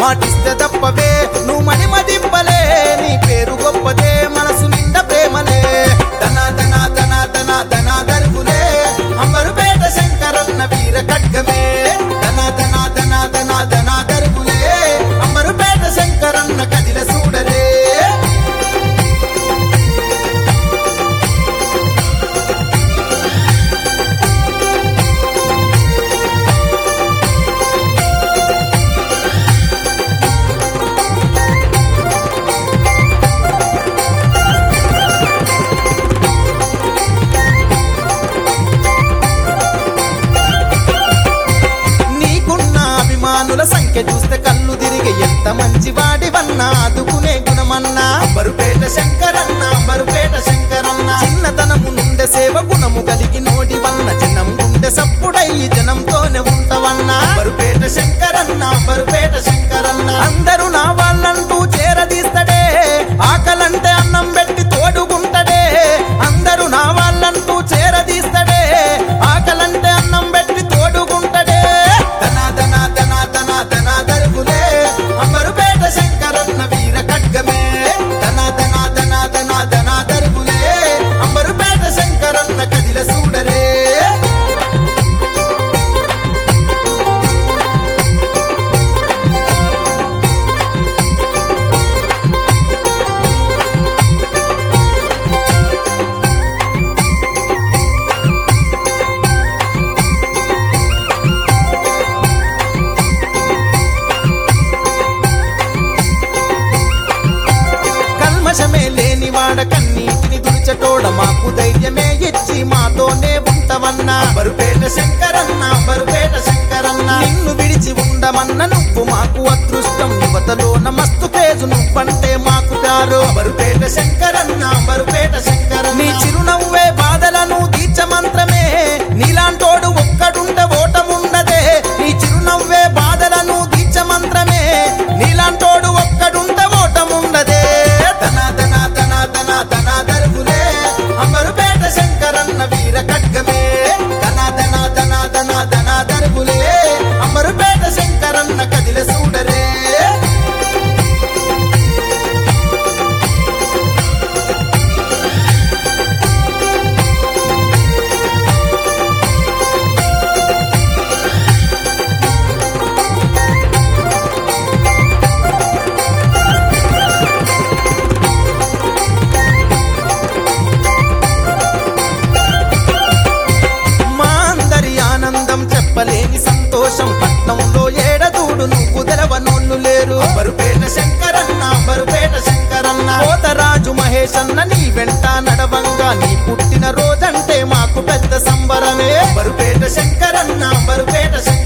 మాటిస్తే తప్పవే నువ్వు మని మదింపలే నీ పేరు గొప్పదే మనసు నిండా ప్రేమలే ధన ధన ధన ధన ధన దరుగులే అంబరుపేట శంకరన్న వీర ఖడ్గమే ధన ధన ధన ధన ధన దరుగులే అంబరుపేట శంకరన్న కదిల చూడలే నీకున్న అభిమానుల సంఖ్య చూస్తే కళ్ళు తిరిగి ఎంత మంచి వాడివన్నా ఆదుకునే గుణమన్నా అంబరుపేట శంకరన్న అంబరుపేట శంకరన్న చిన్నతనము నుండే సేవ గుణము కలిగి నోటి వన్న జనం గుండె సప్పుడయ్యి జనంతోనే ఉంటవన్నా అంబరుపేట శంకరన్న అంబరుపేట శంకరన్న అందరూ నా వాళ్ళంటూ చేరదీస్తడే ఆకలంటే అన్నం పెట్టి తోడుగుంటడే అందరూ నా వాళ్ళంటూ చేరదీస్తడే ఆకలంటే అన్నం పెట్టి తోడుగుంటడే ధన ధన ధన ధన ధన దరుగులే అంబరుపేట శంకరన్న వీర ఖడ్గమే ధన ధన ధన ధన ధన దరుగులే అంబరుపేట శంకరన్న కదిల చూడరే కల్మషమే లేని వాడ కన్నీటిని దుడిచటోడ మాకు ధైర్యమే ఇచ్చి మాతోనే ఉంటవన్నా బరుపేట శంకరన్న బరుపేట శంకరన్న నిన్ను విడిచి ఉండమన్న నువ్వు మాకు అదృష్టం యువతలోన మస్తు పేజు నువ్వంటే మాకు కారు బరుపేట శంకరన్న బరుపేట శంకరన్న నీ చిరునవ్వే బాధలను తీర్చమంత్రమే నీలాంటోడు ఒక్కడుంటే ఓటమున్నదే నీ చిరునవ్వే బాధలను తీర్చమంత్రమే నీలాంటోడు ఒక్కడుంటే ఓటమున్నదే ధన ధన ధన ధన ధన దరుగులే అంబరుపేట శంకరన్న వీర ఖడ్గమే ధన ధన ధన ధన ధన దరుగులే అంబరుపేట శంకరన్న కదిల చూడరే మా అందరి ఆనందం చెప్పలేని సంతోషం పట్నంలో ఏడదూడు నువ్వు తెలవనోళ్ళు లేరు అంబరుపేట శంకరన్న అంబరుపేట శంకరన్న కోతరాజు మహేష్ అన్న నీ వెంట నడవంగా నీ పుట్టిన రోజంటే మాకు పెద్ద సంబరమే అంబరుపేట శంకరన్న అంబరుపేట శంకరన్న